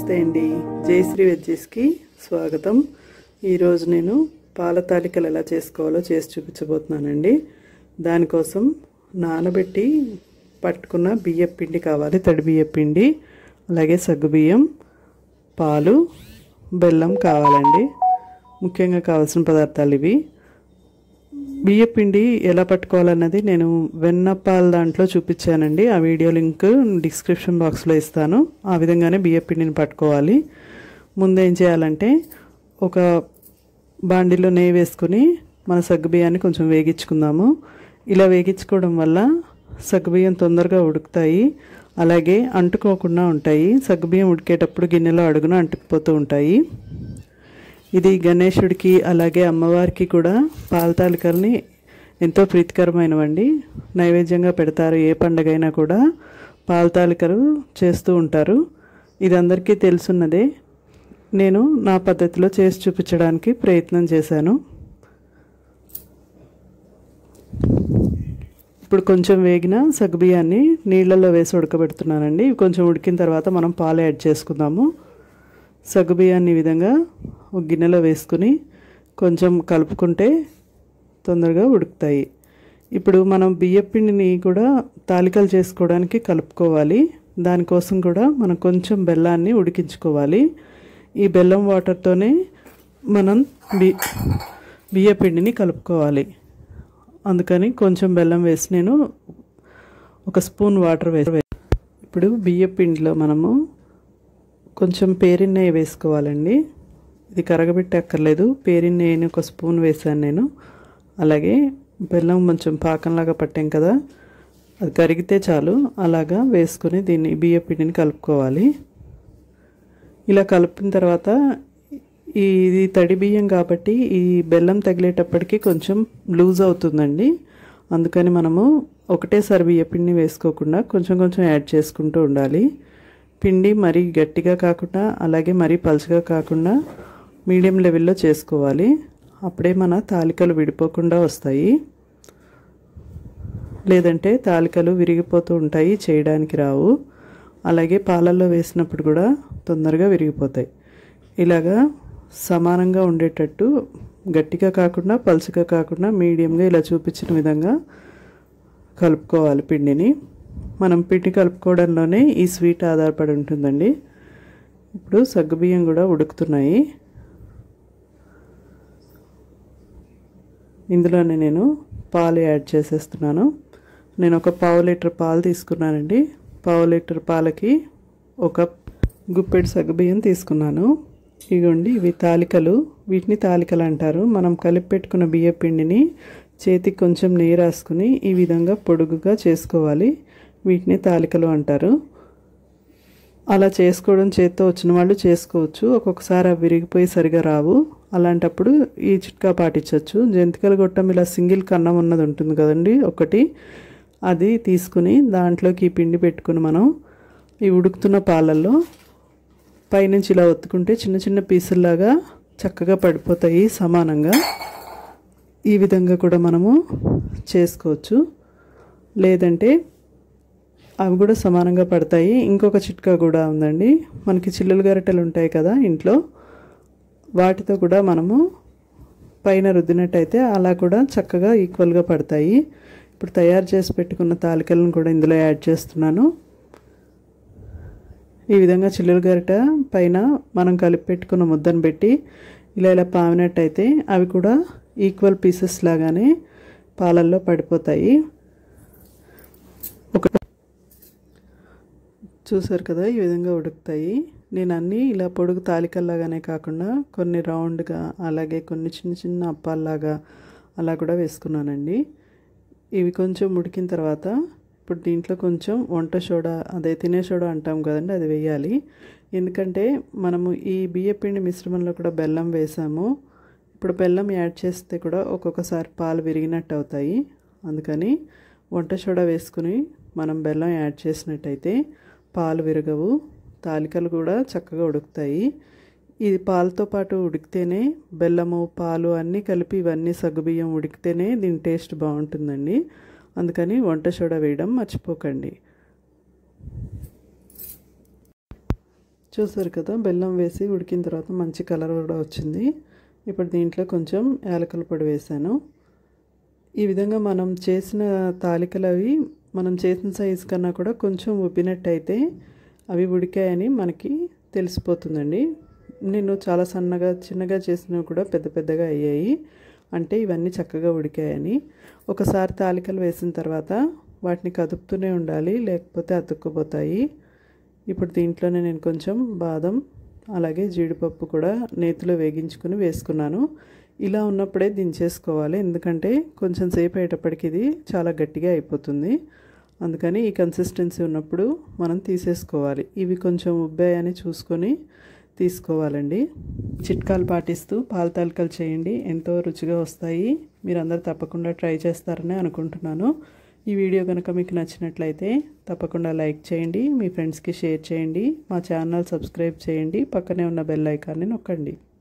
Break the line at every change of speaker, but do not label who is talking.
నమస్తే అండి జయశ్రీ వెజ్జెస్కి స్వాగతం ఈరోజు నేను పాల తాలికలు ఎలా చేసుకోవాలో చేసి చూపించబోతున్నానండి దానికోసం నానబెట్టి పట్టుకున్న బియ్యం పిండి కావాలి తడి బియ్యం పిండి అలాగే సగ్గుబియ్యం పాలు బెల్లం కావాలండి ముఖ్యంగా కావాల్సిన పదార్థాలు ఇవి బియ్య పిండి ఎలా పట్టుకోవాలన్నది నేను వెన్నపాల దాంట్లో చూపించానండి ఆ వీడియో లింక్ డిస్క్రిప్షన్ బాక్స్లో ఇస్తాను ఆ విధంగానే బియ్య పిండిని పట్టుకోవాలి ముందు ఏం చేయాలంటే ఒక బాండిలో నెయ్యి వేసుకుని మన సగ్గుబియ్యాన్ని కొంచెం వేగించుకుందాము ఇలా వేగించుకోవడం వల్ల సగ్గుబియ్యం తొందరగా ఉడుకుతాయి అలాగే అంటుకోకుండా ఉంటాయి సగ్గుబియ్యం ఉడికేటప్పుడు గిన్నెలో అడుగున అంటుకుపోతూ ఉంటాయి ఇది గణేశుడికి అలాగే అమ్మవారికి కూడా పాలతాలికల్ని ఎంతో ప్రీతికరమైనవండి నైవేద్యంగా పెడతారు ఏ పండగైనా కూడా పాలతాలికలు చేస్తూ ఉంటారు ఇది అందరికీ తెలుసున్నదే నేను నా పద్ధతిలో చేసి చూపించడానికి ప్రయత్నం చేశాను ఇప్పుడు కొంచెం వేగిన సగ్గుబియ్యాన్ని నీళ్ళల్లో వేసి ఉడకబెడుతున్నానండి ఇవి కొంచెం ఉడికిన తర్వాత మనం పాలు యాడ్ చేసుకుందాము సగ్గుబియ్యాన్ని ఈ విధంగా ఒక గిన్నెలో వేసుకుని కొంచెం కలుపుకుంటే తొందరగా ఉడుకుతాయి ఇప్పుడు మనం బియ్యపిండిని కూడా తాలికలు చేసుకోవడానికి కలుపుకోవాలి దానికోసం కూడా మనం కొంచెం బెల్లాన్ని ఉడికించుకోవాలి ఈ బెల్లం వాటర్తోనే మనం బి బియ్యపిండిని కలుపుకోవాలి అందుకని కొంచెం బెల్లం వేసి నేను ఒక స్పూన్ వాటర్ వేసి ఇప్పుడు బియ్యపిండిలో మనము కొంచెం పేరిన నెయ్యి వేసుకోవాలండి ఇది కరగబెట్టి అక్కర్లేదు పేరిన నెయ్యిని ఒక స్పూన్ వేసాను నేను అలాగే బెల్లం కొంచెం పాకంలాగా పట్టాం కదా అది కరిగితే చాలు అలాగా వేసుకొని దీన్ని బియ్య పిండిని కలుపుకోవాలి ఇలా కలిపిన తర్వాత ఈ ఇది తడి బియ్యం కాబట్టి ఈ బెల్లం తగిలేటప్పటికి కొంచెం లూజ్ అవుతుందండి అందుకని మనము ఒకటేసారి బియ్య పిండిని వేసుకోకుండా కొంచెం కొంచెం యాడ్ చేసుకుంటూ ఉండాలి పిండి మరీ గట్టిగా కాకుండా అలాగే మరీ పలుచగా కాకుండా మీడియం లెవెల్లో చేసుకోవాలి అప్పుడే మన తాలికలు విడిపోకుండా వస్తాయి లేదంటే తాలికలు విరిగిపోతూ ఉంటాయి చేయడానికి రావు అలాగే పాలల్లో వేసినప్పుడు కూడా తొందరగా విరిగిపోతాయి ఇలాగా సమానంగా ఉండేటట్టు గట్టిగా కాకుండా పలుచగా కాకుండా మీడియంగా ఇలా చూపించిన విధంగా కలుపుకోవాలి పిండిని మనం పిండి కలుపుకోవడంలోనే ఈ స్వీట్ ఆధారపడి ఉంటుందండి ఇప్పుడు సగ్గుబియ్యం కూడా ఉడుకుతున్నాయి ఇందులోనే నేను పాలు యాడ్ చేసేస్తున్నాను నేను ఒక పావు లీటర్ పాలు తీసుకున్నానండి పావు లీటర్ పాలకి ఒక గుప్పెడు సగ్గుబియ్యం తీసుకున్నాను ఇగోండి ఇవి తాలికలు వీటిని తాలికలు అంటారు మనం కలిపి పెట్టుకున్న బియ్య పిండిని చేతికి కొంచెం నెయ్యి రాసుకుని ఈ విధంగా పొడుగుగా చేసుకోవాలి వీటిని తాలికలు అంటారు అలా చేసుకోవడం చేత్తో వచ్చిన వాళ్ళు చేసుకోవచ్చు ఒక్కొక్కసారి అవి విరిగిపోయి సరిగా రావు అలాంటప్పుడు ఈ చిట్కా పాటించవచ్చు జంతికల గొట్టం ఇలా సింగిల్ కన్నం ఉన్నది ఉంటుంది కదండి ఒకటి అది తీసుకుని దాంట్లోకి ఈ పిండి పెట్టుకుని మనం ఈ ఉడుకుతున్న పాలల్లో పైనుంచి ఇలా ఒత్తుకుంటే చిన్న చిన్న పీసుల్లాగా చక్కగా పడిపోతాయి సమానంగా ఈ విధంగా కూడా మనము చేసుకోవచ్చు లేదంటే అవి కూడా సమానంగా పడతాయి ఇంకొక చిట్కా కూడా ఉందండి మనకి చిల్లులు గరిటెలు ఉంటాయి కదా ఇంట్లో వాటితో కూడా మనము పైన రుద్దినట్టయితే అలా కూడా చక్కగా ఈక్వల్గా పడతాయి ఇప్పుడు తయారు చేసి పెట్టుకున్న తాలికలను కూడా ఇందులో యాడ్ చేస్తున్నాను ఈ విధంగా చిల్లుల గరిట పైన మనం కలిపి పెట్టుకున్న ముద్దను పెట్టి ఇలా ఇలా పామినట్టయితే అవి కూడా ఈక్వల్ పీసెస్ లాగానే పాలల్లో పడిపోతాయి ఒక చూసారు కదా ఈ విధంగా ఉడుకుతాయి నేను అన్నీ ఇలా పొడుగు తాలికల్లాగానే కాకుండా కొన్ని రౌండ్గా అలాగే కొన్ని చిన్న చిన్న అప్పాల్లాగా అలా కూడా వేసుకున్నానండి ఇవి కొంచెం ఉడికిన తర్వాత ఇప్పుడు దీంట్లో కొంచెం వంట సోడా అదే తినే సోడా అంటాం కదండి అది వేయాలి ఎందుకంటే మనము ఈ బియ్యపిండి మిశ్రమంలో కూడా బెల్లం వేసాము ఇప్పుడు బెల్లం యాడ్ చేస్తే కూడా ఒక్కొక్కసారి పాలు విరిగినట్టు అవుతాయి అందుకని వంట సోడా వేసుకుని మనం బెల్లం యాడ్ చేసినట్టయితే పాలు విరగవు తాలికలు కూడా చక్కగా ఉడుకుతాయి ఇది పాలతో పాటు ఉడికితేనే బెల్లము పాలు అన్నీ కలిపి ఇవన్నీ సగ్గుబియ్యం ఉడికితేనే దీని టేస్ట్ బాగుంటుందండి అందుకని వంట సోడా వేయడం మర్చిపోకండి చూసారు కదా బెల్లం వేసి ఉడికిన తర్వాత మంచి కలర్ కూడా వచ్చింది ఇప్పుడు దీంట్లో కొంచెం యాలకుల పొడి వేసాను ఈ విధంగా మనం చేసిన తాలికలు అవి మనం చేసిన సైజు కన్నా కూడా కొంచెం ఉబ్బినట్టయితే అవి ఉడికాయని మనకి తెలిసిపోతుందండి నేను చాలా సన్నగా చిన్నగా చేసినవి కూడా పెద్ద పెద్దగా అయ్యాయి అంటే ఇవన్నీ చక్కగా ఉడికాయని ఒకసారి తాలికలు వేసిన తర్వాత వాటిని కదుపుతూనే ఉండాలి లేకపోతే అతుక్కుపోతాయి ఇప్పుడు దీంట్లోనే నేను కొంచెం బాదం అలాగే జీడిపప్పు కూడా నేతిలో వేగించుకుని వేసుకున్నాను ఇలా ఉన్నప్పుడే దించేసుకోవాలి ఎందుకంటే కొంచెం సేపు అయ్యేటప్పటికి ఇది చాలా గట్టిగా అయిపోతుంది అందుకని ఈ కన్సిస్టెన్సీ ఉన్నప్పుడు మనం తీసేసుకోవాలి ఇవి కొంచెం ఉబ్బాయని చూసుకొని తీసుకోవాలండి చిట్కాలు పాటిస్తూ పాల తాలికలు చేయండి ఎంతో రుచిగా వస్తాయి మీరందరూ తప్పకుండా ట్రై చేస్తారని అనుకుంటున్నాను ఈ వీడియో కనుక మీకు నచ్చినట్లయితే తప్పకుండా లైక్ చేయండి మీ ఫ్రెండ్స్కి షేర్ చేయండి మా ఛానల్ సబ్స్క్రైబ్ చేయండి పక్కనే ఉన్న బెల్ ఐకాన్ని నొక్కండి